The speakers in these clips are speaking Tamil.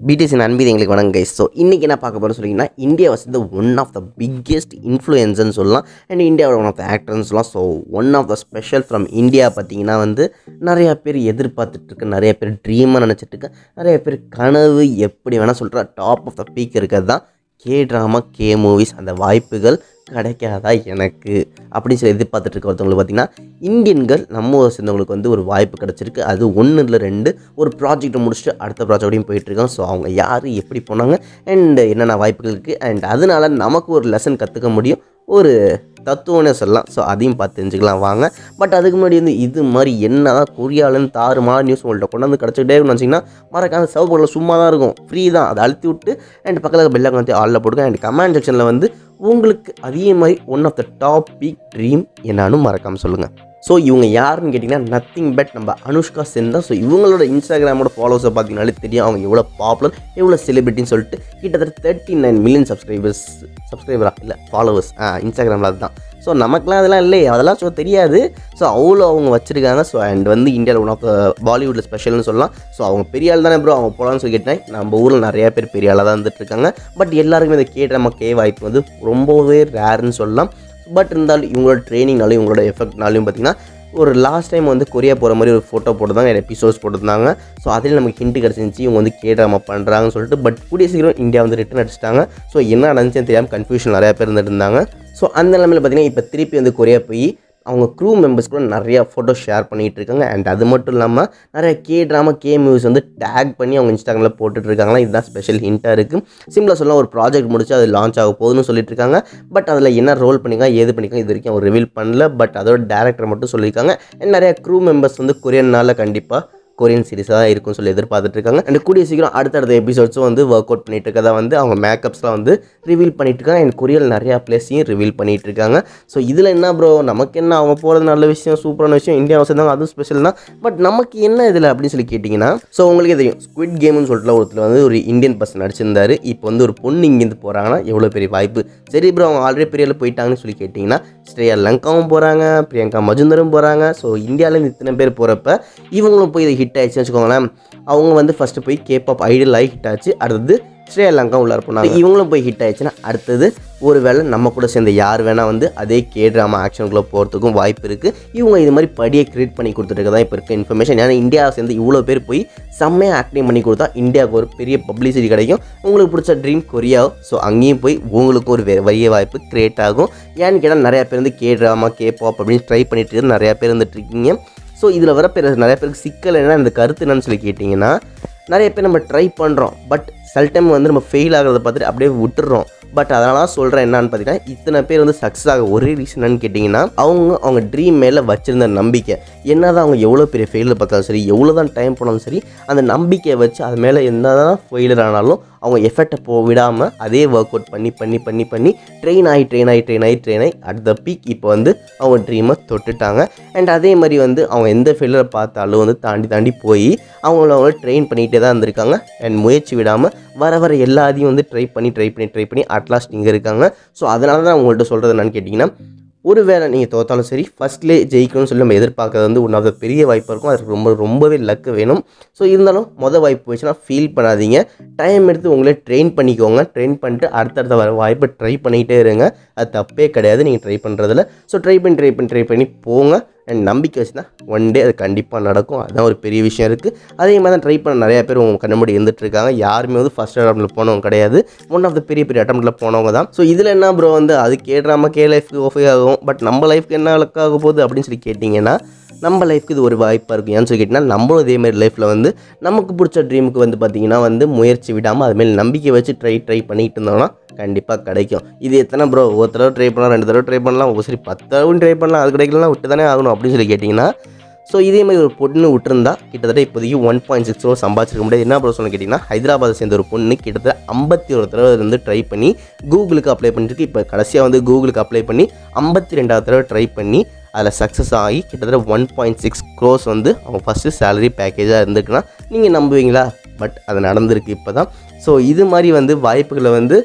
பிடிசி அன்பீதி எங்களுக்கு வணங்க கைஸ் ஸோ இன்றைக்கி என்ன பார்க்க போகிறோம் சொல்லிங்கன்னா India was the one of the biggest இன்ஃப்ளூயன்ஸ்னு சொல்லலாம் அண்ட் இந்தியாவோட ஒன் ஆஃப் த ஆக்டர்னு சொல்லலாம் so one of the special from India பார்த்தீங்கன்னா வந்து நிறையா பேர் எதிர்பார்த்துட்டு இருக்கு நிறைய பேர் ட்ரீமாக நினச்சிட்டு இருக்கு நிறைய பேர் கனவு எப்படி வேணால் சொல்கிற டாப் ஆஃப் த பீக் இருக்கிறது தான் கே ட்ராமா கே மூவிஸ் அந்த வாய்ப்புகள் கிடைக்காதா எனக்கு அப்படின்னு சொல்லி எதிர்பார்த்துட்டு இருக்க ஒருத்தவங்களுக்கு பார்த்தீங்கன்னா இந்தியன்கள் நம்ம ஊரை சேர்ந்தவங்களுக்கு வந்து ஒரு வாய்ப்பு கிடச்சிருக்கு அது ஒன்று இல்லை ரெண்டு ஒரு ப்ராஜெக்ட்டை முடிச்சுட்டு அடுத்த ப்ராஜெக்டையும் போயிட்டுருக்கோம் ஸோ அவங்க யார் எப்படி போனாங்க அண்ட் என்னென்ன வாய்ப்புகள் இருக்குது அண்ட் அதனால நமக்கு ஒரு லெசன் கற்றுக்க முடியும் ஒரு தத்துவம்னே சொல்லலாம் ஸோ அதையும் பார்த்து தெரிஞ்சுக்கலாம் வாங்க பட் அதுக்கு முன்னாடி வந்து இது மாதிரி என்ன தான் கொரியாலன்னு தாறுமாற நியூஸ் உங்கள்கிட்ட கொண்டு வந்து கிடச்சிக்கிட்டே இருக்குன்னு வச்சிங்கன்னா மறக்காம சவு பொருள் சும்மா தான் இருக்கும் ஃப்ரீ தான் அதை அழுத்தி விட்டு அண்ட் பக்கத்தில் பெல்லாக வந்து ஆளில் போடுங்க அண்ட் கமெண்ட் செக்ஷனில் வந்து உங்களுக்கு அதே மாதிரி one of the top big dream என்னன்னு மறக்காமல் சொல்லுங்கள் ஸோ இவங்க யாருன்னு கேட்டிங்கன்னா நத்திங் பட் நம்ம அனுஷ்கா சென் தான் ஸோ இவங்களோட இன்ஸ்டாகிராமோட ஃபாலோவர்ஸை பார்த்தீங்கனாலே தெரியும் அவங்க எவ்வளோ பாப்புலர் எவ்வளோ செலிபிரிட்டின்னு சொல்லிட்டு கிட்டத்தட்ட தேர்ட்டி நைன் மில்லியன் சப்ஸ்கிரைபர்ஸ் சப்ஸ்கிரைபரா இல்லை ஃபாலோவர்ஸ் ஆ இன்ஸ்டாகிராமில் அதுதான் ஸோ நமக்குலாம் அதெல்லாம் இல்லையே அதெல்லாம் ஸோ தெரியாது ஸோ அவ்வளோ அவங்க வச்சுருக்காங்க ஸோ அண்ட் வந்து இந்தியாவில் ஒன் ஆஃப் த பாலிவுட்டில் ஸ்பெஷல்னு சொல்லலாம் ஸோ அவங்க பெரிய ஆள் தானே ப்ரோ அவங்க போகலான்னு சொல்லி கேட்டேன் நம்ம ஊரில் நிறையா பேர் பெரிய ஆளாக தான் வந்துட்டு இருக்காங்க பட் எல்லாருக்குமே இந்த கேட்ட நம்ம கே வாய்ப்பு வந்து ரொம்பவே ரேர்னு சொல்லலாம் பட் இருந்தாலும் இவங்களோட ட்ரைனிங்னாலையும் இவங்களோட எஃபெக்ட்னாலையும் பார்த்தீங்கன்னா ஒரு லாஸ்ட் டைம் வந்து கொரியா போகிற மாதிரி ஒரு ஃபோட்டோ போட்டுருந்தாங்க எபிசோட்ஸ் போட்டிருந்தாங்க ஸோ அதில் நமக்கு ஹிண்ட் கிடச்சிருந்துச்சி இவங்க வந்து கேட்ராமா பண்ணுறாங்கன்னு சொல்லிட்டு பட் கூடிய சீக்கிரம் இந்தியா வந்து ரிட்டன் அடிச்சிட்டாங்க ஸோ என்ன நடந்துச்சுன்னு தெரியாமல் கன்ஃபியூஷன் நிறையா பேர் இருந்துட்டு இருந்தாங்க ஸோ அந்த நிலமையில் பார்த்தீங்கன்னா இப்போ திருப்பி வந்து கொரியா போய் அவங்க க்ரூ மெம்பர்ஸ் கூட நிறையா ஃபோட்டோ ஷேர் பண்ணிகிட்டு இருக்காங்க அண்ட் அது மட்டும் இல்லாமல் நிறைய கே ட்ராமா கே மூவிஸ் வந்து டேக் பண்ணி அவங்க இன்ஸ்டாகிராமில் போட்டுட்டு இருக்காங்களா இதுதான் ஸ்பெஷல் ஹிண்ட்டாக இருக்குது சிம்பிளாக சொல்லலாம் ஒரு ப்ராஜெக்ட் முடிச்சு அது லான்ச் ஆக போகுதுன்னு சொல்லிட்டு இருக்காங்க பட் அதில் என்ன ரோல் பண்ணிக்காங்க ஏது பண்ணிக்காங்க இது வரைக்கும் அவங்க ரிவீல் பண்ணல பட் அதோட டேரக்டர் மட்டும் சொல்லியிருக்காங்க அண்ட் நிறைய க்ரூ மெம்பர்ஸ் வந்து கொரியன்னால கண்டிப்பாக கொரியன் சீரிஸாக தான் இருக்கும்னு சொல்லி எதிர்பார்த்துட்டு இருக்காங்க அண்ட் கூடிய சீக்கிரம் அடுத்தடுத்த எபிசோட்ஸும் வந்து ஒர்க் அவுட் பண்ணிட்டு இருக்கதா வந்து அவங்க மேக்கப்ஸ்லாம் வந்து ரிவீல் பண்ணிட்டு இருக்காங்க அண்ட் கொரியல் நிறையா பிளேஸையும் ரிவீல் பண்ணிட்டு இருக்காங்க ஸோ இதில் என்ன ப்ரோ நமக்கு என்ன அவங்க போகிறது நல்ல விஷயம் சூப்பரான விஷயம் இந்தியா வசந்தாங்க அதுவும் ஸ்பெஷல் தான் பட் நமக்கு என்ன இதில் அப்படின்னு சொல்லி கேட்டிங்கன்னா ஸோ உங்களுக்கே தெரியும் ஸ்குவிட் கேம்னு சொல்லிட்டு ஒருத்தர் வந்து ஒரு இந்தியன் பர்சன் நடிச்சிருந்தாரு இப்போ வந்து ஒரு பொண்ணு இங்கேருந்து போகிறாங்கன்னா எவ்வளோ பெரிய வாய்ப்பு சரி ப்ரோ அவங்க ஆல்ரெடி பெரிய ஆளு போயிட்டாங்கன்னு சொல்லி கேட்டிங்கன்னா ஸ்ரேயா லங்காவும் போகிறாங்க பிரியங்கா மஜுந்தரும் போகிறாங்க ஸோ இந்தியாவிலேருந்து இத்தனை பேர் போகிறப்ப இவங்களும் போய் இது ஹிட் ஆயிடுச்சுன்னு வச்சுக்கோங்களேன் அவங்க வந்து ஃபஸ்ட்டு போய் கேப்பாப் ஐடியல் ஆகி ஹிட் ஆச்சு அடுத்தது ஸ்ரீலங்கா உள்ளார போனாங்க இவங்களும் போய் ஹிட் ஆயிடுச்சுன்னா அடுத்தது ஒரு வேளை நம்ம கூட சேர்ந்த யார் வேணால் வந்து அதே கே ட்ராமா ஆக்ஷனுக்குள்ளே போகிறதுக்கும் வாய்ப்பு இருக்குது இவங்க இது மாதிரி படியை கிரியேட் பண்ணி கொடுத்துட்டு தான் இப்போ இருக்க இன்ஃபர்மேஷன் ஏன்னா இந்தியாவை சேர்ந்து இவ்வளோ பேர் போய் செம்மையாக ஆக்டிங் பண்ணி கொடுத்தா இந்தியாவுக்கு ஒரு பெரிய பப்ளிசிட்டி கிடைக்கும் உங்களுக்கு பிடிச்ச ட்ரீம் கொரியா ஸோ அங்கேயும் போய் உங்களுக்கும் ஒரு வே- வரிய வாய்ப்பு கிரியேட் ஆகும் ஏன்னு கேட்டால் நிறையா பேர் வந்து கே ட்ராமா கே பாப் அப்படின்னு ட்ரை பண்ணிட்டு இருக்கு நிறையா பேர் வந்துட்டு இருக்கீங்க ஸோ இதில் வர பேர் நிறைய பேருக்கு சிக்கல் என்ன இந்த கருத்து என்னன்னு சொல்லி கேட்டிங்கன்னா நிறைய பேர் நம்ம ட்ரை பண்ணுறோம் பட் சில டைம் வந்து நம்ம ஃபெயில் ஆகிறத பார்த்துட்டு அப்படியே விட்டுறோம் பட் அதனால தான் சொல்கிறேன் என்னன்னு பார்த்தீங்கன்னா இத்தனை பேர் வந்து சக்ஸஸ் ஆக ஒரே ரீசன் என்னன்னு கேட்டிங்கன்னா அவங்க அவங்க ட்ரீம் மேலே வச்சிருந்த நம்பிக்கை என்னதான் அவங்க எவ்வளோ பெரிய ஃபெயிலில் பார்த்தாலும் சரி எவ்வளோ தான் டைம் போனாலும் சரி அந்த நம்பிக்கையை வச்சு அது மேலே என்ன தான் ஃபெயிலர் ஆனாலும் அவங்க எஃபெக்டை போ விடாமல் அதே ஒர்க் அவுட் பண்ணி பண்ணி பண்ணி பண்ணி ட்ரெயின் ஆகி ட்ரெயின் ஆகி ட்ரெயின் ஆகி ட்ரெயின் ஆகி அட் த பீக் இப்போ வந்து அவங்க ட்ரீமை தொட்டுட்டாங்க அண்ட் அதே மாதிரி வந்து அவங்க எந்த ஃபெயிலரை பார்த்தாலும் வந்து தாண்டி தாண்டி போய் அவங்கள அவங்கள ட்ரெயின் பண்ணிகிட்டே தான் இருந்திருக்காங்க அண்ட் முயற்சி விடாமல் வர வர எல்லாத்தையும் வந்து ட்ரை பண்ணி ட்ரை பண்ணி ட்ரை பண்ணி அட்லாஸ்ட் இங்கே இருக்காங்க ஸோ அதனால தான் உங்கள்கிட்ட சொல்கிறது என்னன்னு கேட்டிங்கன்னா ஒரு வேளை நீங்கள் தோத்தாலும் சரி ஃபஸ்ட்லேயே ஜெயிக்கணும்னு சொல்லி நம்ம எதிர்பார்க்கறது வந்து ஒன்றாவது பெரிய வாய்ப்பாக இருக்கும் அதுக்கு ரொம்ப ரொம்பவே லக்கு வேணும் ஸோ இருந்தாலும் மொதல் வாய்ப்பு போயிடுச்சுன்னா ஃபீல் பண்ணாதீங்க டைம் எடுத்து உங்களே ட்ரெயின் பண்ணிக்கோங்க ட்ரெயின் பண்ணிட்டு அடுத்தடுத்த வர வாய்ப்பை ட்ரை பண்ணிகிட்டே இருங்க அது தப்பே கிடையாது நீங்கள் ட்ரை பண்ணுறதுல ஸோ ட்ரை பண்ணி ட்ரை பண்ணி ட்ரை பண்ணி போங்க அண்ட் நம்பிக்கை வச்சுனா ஒன் டே அது கண்டிப்பாக நடக்கும் அதுதான் ஒரு பெரிய விஷயம் இருக்குது அதே மாதிரி தான் ட்ரை பண்ண நிறைய பேர் உங்கள் கண்ணு முன்னாடி இருந்துட்டு இருக்காங்க யாருமே வந்து ஃபஸ்ட் அட்டம்ப்டில் போனவங்க கிடையாது ஒன் ஆஃப் த பெரிய பெரிய அட்டம்ப்டில் போனவங்க தான் ஸோ இதில் என்ன ப்ரோ வந்து அது கேட்றாம கே லைஃப்க்கு ஓஃபே ஆகும் பட் நம்ம லைஃப்க்கு என்ன லக் ஆக போகுது அப்படின்னு சொல்லி கேட்டிங்கன்னா நம்ம லைஃப்க்கு இது ஒரு வாய்ப்பாக இருக்கும் ஏன்னு சொல்லி கேட்டிங்கன்னா நம்மளும் இதே மாதிரி லைஃப்பில் வந்து நமக்கு பிடிச்ச ட்ரீமுக்கு வந்து பார்த்திங்கன்னா வந்து முயற்சி விடாமல் அதுமாரி நம்பிக்கை வச்சு ட்ரை ட்ரை பண்ணிட்டு இருந்தோம்னா கண்டிப்பாக கிடைக்கும் இது எத்தனை ப்ரோ ஒரு தடவை ட்ரை பண்ணலாம் ரெண்டு தடவை ட்ரை பண்ணலாம் ஒரு சரி பத்து தடவை ட்ரை பண்ணலாம் அது கிடைக்கலாம் விட்டு தானே ஆகணும் அப்படின்னு சொல்லி கேட்டிங்கன்னா ஸோ இதே மாதிரி ஒரு பொண்ணு விட்டுருந்தா கிட்டத்தட்ட இப்போதைக்கு ஒன் பாயிண்ட் சிக்ஸ் ரோஸ் சம்பாதிச்சிருக்க முடியாது என்ன ப்ரோ சொல்ல கேட்டிங்கன்னா ஹைதராபாத்தை சேர்ந்த ஒரு பொண்ணு கிட்டத்தட்ட ஐம்பத்தி ஒரு தடவை இருந்து ட்ரை பண்ணி கூகுளுக்கு அப்ளை பண்ணிட்டு இப்போ கடைசியாக வந்து கூகுளுக்கு அப்ளை பண்ணி ஐம்பத்தி ரெண்டாவது தடவை ட்ரை பண்ணி அதில் சக்ஸஸ் ஆகி கிட்டத்தட்ட ஒன் பாயிண்ட் சிக்ஸ் க்ரோஸ் வந்து அவங்க ஃபஸ்ட்டு சேலரி பேக்கேஜாக இருந்துக்குன்னா நீங்கள் நம்புவீங்களா பட் அது நடந்திருக்கு இப்போ தான் ஸோ இது மாதிரி வந்து வாய்ப்புகளை வந்து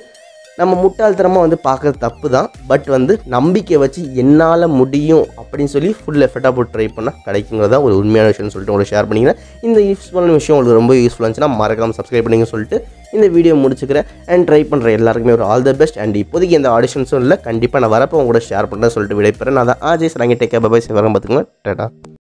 நம்ம முட்டாள்தனமாக வந்து பார்க்குறது தப்பு தான் பட் வந்து நம்பிக்கை வச்சு என்னால் முடியும் அப்படின்னு சொல்லி ஃபுல் எஃபர்ட்டாக போட்டு ட்ரை பண்ணால் கிடைக்குங்கிறதா ஒரு உண்மையான விஷயம்னு சொல்லிட்டு உங்களுக்கு ஷேர் பண்ணிக்கிறேன் இந்த யூஸ்ஃபுல்லான விஷயம் உங்களுக்கு ரொம்ப யூஸ்ஃபுல்லாக இருந்துச்சுன்னா மறக்காமல் சப்ஸ்கிரைப் பண்ணிங்க சொல்லிட்டு இந்த வீடியோ முடிச்சுக்கிறேன் அண்ட் ட்ரை பண்ணுற எல்லாருக்குமே ஒரு ஆல் த பெஸ்ட் அண்ட் இப்போதைக்கு எந்த ஆடிஷன்ஸும் இல்லை கண்டிப்பாக நான் வரப்போ உங்க கூட ஷேர் பண்ணுறேன் சொல்லிட்டு விடைபெறேன் நான் தான் ஆஜய் சரங்கி டேக்கே பபாய் சிவரம் பார்த்துக்கோங்க டாடா